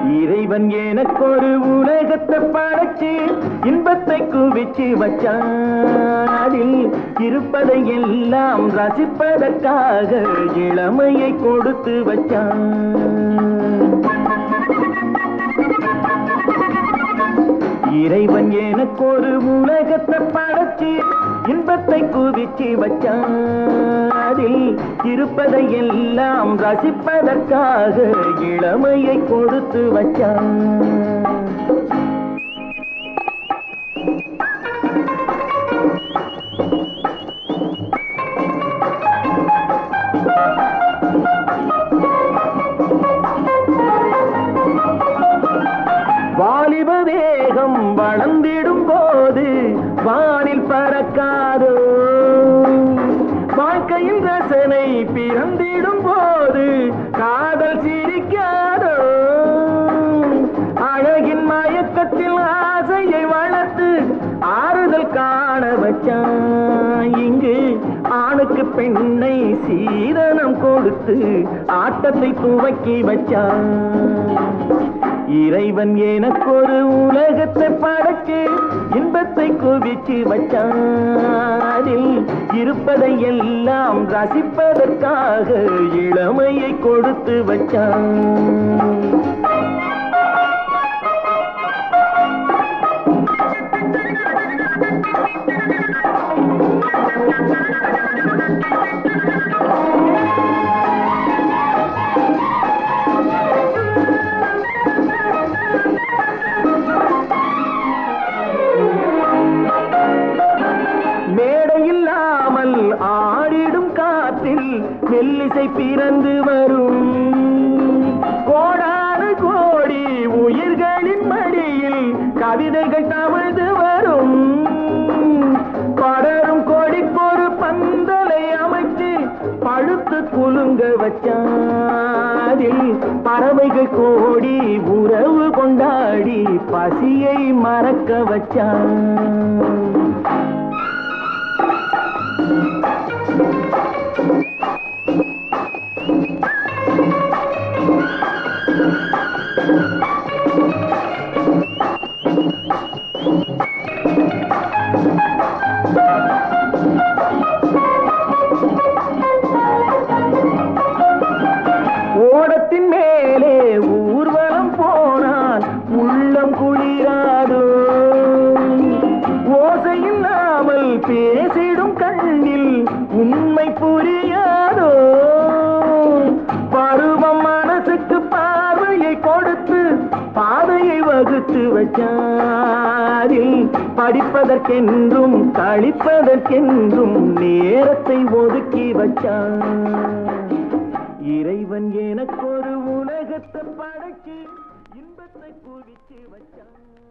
இறைவன் எனக்கொரு உலகத்தை படைச்சு இன்பத்தை குவிச்சு வச்சான் அதில் இருப்பதை எல்லாம் ரசிப்பதற்காக இளமையை கொடுத்து வச்சான் இறைவன் எனக்கொரு உலகத்தை படைச்சு இன்பத்தை குவிச்சு வச்சான் அதில் இருப்பதை எல்லாம் ரசிப்பதற்காக இளமையை கொடுத்து வச்சான் வாலிப வேகம் வளர்ந்திடும் போது வானில் பறக்காதோ வாழ்க்கையில் ரசனை பிறந்திடும் போது காதல் சிரிக்காதோ அழகின் மயக்கத்தில் ஆசையை வளர்த்து ஆறுதல் காண வச்சான் இங்கு ஆணுக்கு பெண்ணை சீதனம் கொடுத்து ஆட்டத்தை துவக்கி வச்சான் இறைவன் எனக்கொரு உலகத்தை படைச்சு இன்பத்தை குவிச்சு வச்சான் அதில் இருப்பதை எல்லாம் ரசிப்பதற்காக இளமையை கொடுத்து வச்சான் மேடையில்லாமல் ஆடிடும் காற்றில் மெல்லிசை பிறந்து வரும் கோடானு கோடி உயிர்களின் மடியில் கவிதைகள் தவழ்ந்து வரும் படரும் கொடிக்கொரு பந்தலை அமைத்து பழுத்து குலுங்க வச்சாதில் பறவைகள் கோடி உறவு கொண்டாடி பசியை மறக்க வச்சான் ஓடத்தின் மேலே ஊர்வலம் போனால் உள்ளம் குளிராதோ ஓசையில்லாமல் பேசிடும் கண்ணில் உண்மை புரியாதோ பருவம் மனசுக்கு பார்வையை கொடுத்து பாதையை வகுத்து வச்சாரில் படிப்பதற்கென்றும் கழிப்பதற்கென்றும் நேரத்தை ஒதுக்கி வச்சான் இறைவன் எனக்கொரு உலகத்தை படைச்சு இன்பத்தை குவிச்சு வச்சான்